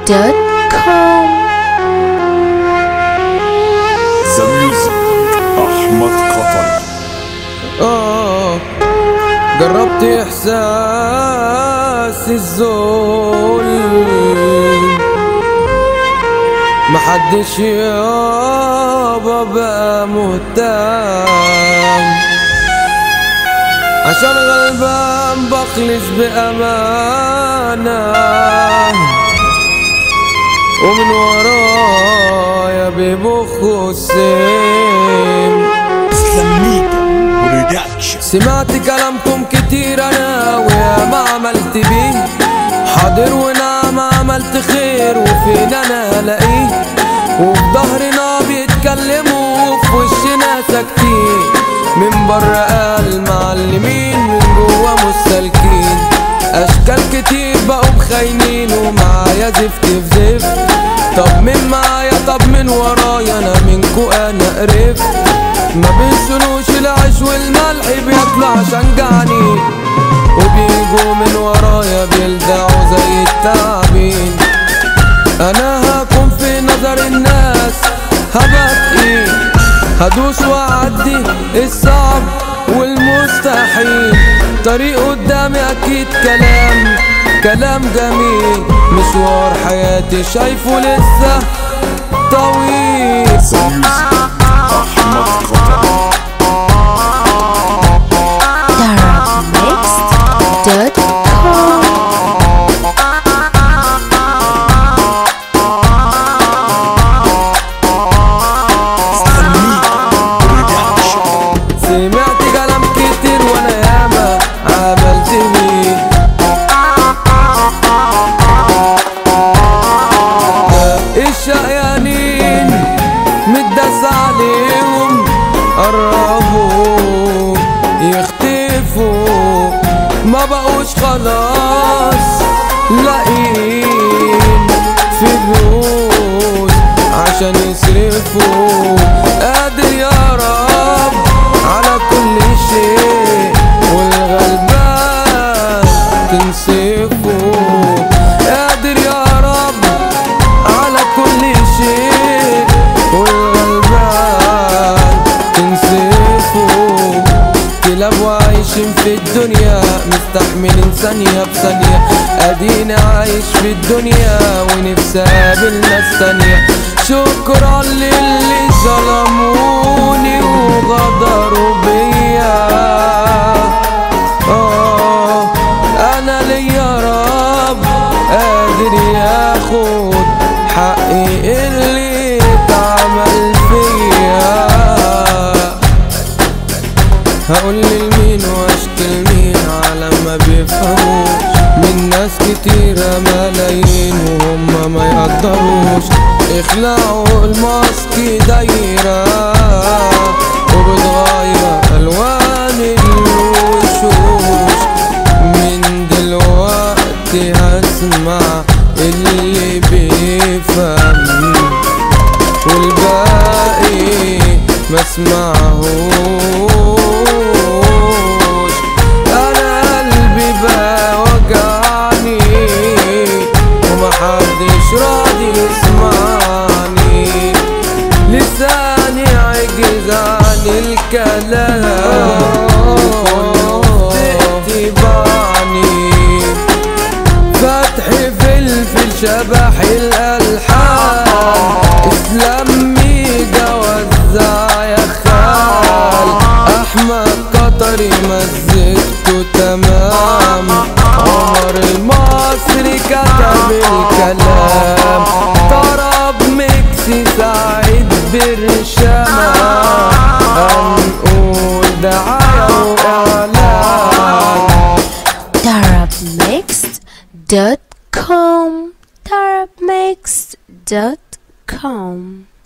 com ذا ميوزك احمد قطر آه جربت إحساس الذل محدش يابا بقى مهتم عشان غلبان بخلص بأمانة ومن ورايا بيبخوا السم سميكا برودكشن سمعت كلامكم كتير انا ويا ما عملت بيه حاضر ونعم عملت خير وفين انا الاقيه وفي ظهرنا بيتكلموا وفي وشنا ساكتين من بره قال معلمين من جوا مستلكين اشكال كتير بقوا مخاينين ومعايا زفت في زفت طب من معايا طب من ورايا انا منكو انا قرفت ما بينسونوش العيش والملح بيطلع شنجعني وبيجوا من ورايا بيلدعوا زي التعبين انا هكون في نظر الناس هبقى تقيل هدوس واعدي الصعب والمستحيل طريق قدامي اكيد كلام كلام جميل مشوار حياتي شايفه لسه طويل ذا ميوزك احمد قطر darabmixed.com سميكا برودكشن سمعت كلام كتير وانا ياما عملت بيه الشقيانين متداس عليهم قربوا يختفوا ما بقوش خلاص لاقيين فلوس عشان يصرفوا قادر يا رب على كل شيء والغلبان تنصفه قادر يا رب على كل شيء والغلبان تنصفه كلاب وعايشين في الدنيا مستحملين ثانية بثانية اديني عايش في الدنيا ونفسي اقابل ناس تانية شكرا للي ظلموني وغدروا بيا آه انا ليا رب قادر ياخد حقي اللي اتعمل فيا هقول لمين واشكي لمين على ما بيفهموش من ناس كتيرة ملايين وهم ما يقدروش اخلعوا الماسك دايرة وبتغير الوان الوشوش من دلوقتي هسمع اللي بيفهم والباقي ما اسمعهوش انا قلبي بقى وجعني ومحدش راضي يسمعني لساني عجز عن الكلام وكله تقتبعني فتح فلفل شبح الألحان اسلام ميجا وزع يا خال أحمد قطري مزجته تمام عمر المصري كتب الكلام طرب ميكسي سعيد برشامة هنقول دعاية وإعلان darabmixed.com darabmixed.com